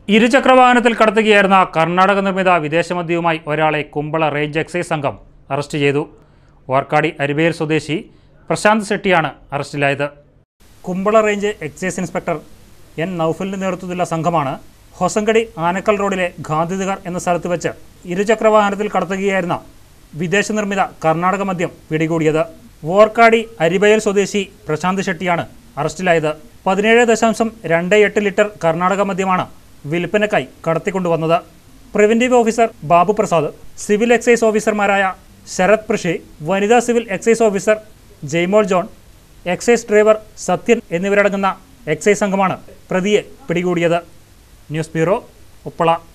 ഇരുചക്രവാഹനത്തിൽ കടത്തുകയായിരുന്ന കർണാടക നിർമ്മിത വിദേശമദ്യവുമായി ഒരാളെ കുമ്പള റേഞ്ച് എക്സൈസ് സംഘം അറസ്റ്റ് ചെയ്തു ഓർക്കാടി അരിവേൽ സ്വദേശി പ്രശാന്ത് ശെട്ടിയാണ് അറസ്റ്റിലായത് Kumbla range excise inspector N നൌഫലിന്റെ നേതൃത്വത്തിലുള്ള സംഘമാണ് ഹൊസങ്കടി ആനക്കൽ റോഡിലെ ഗാന്ധിനഗർ എന്ന സ്ഥലത്ത് വെച്ച് ഇരുചക്രവാഹനത്തിൽ കടത്തുകയായിരുന്ന വിദേശ നിർമ്മിത കർണാടക മദ്യം പിടികൂടിയത് വോർക്കാടി അരിബയൽ സ്വദേശി പ്രശാന്ത് ഷെട്ടിയാണ് അറസ്റ്റിലായത് പതിനേഴ് ദശാംശം രണ്ട് എട്ട് ലിറ്റർ കർണാടക മദ്യമാണ് വിൽപ്പനക്കായി കടത്തിക്കൊണ്ടുവന്നത് preventive officer Babu Prasad civil excise ഓഫീസർമാരായ ശരത് പ്രഷി വനിതാ civil excise officer Jaimol John excise driver Sathyan എന്നിവരടങ്ങുന്ന എക്സൈസ് സംഘമാണ് പ്രതിയെ പിടികൂടിയത് ന്യൂസ് ബ്യൂറോ ഉപ്പള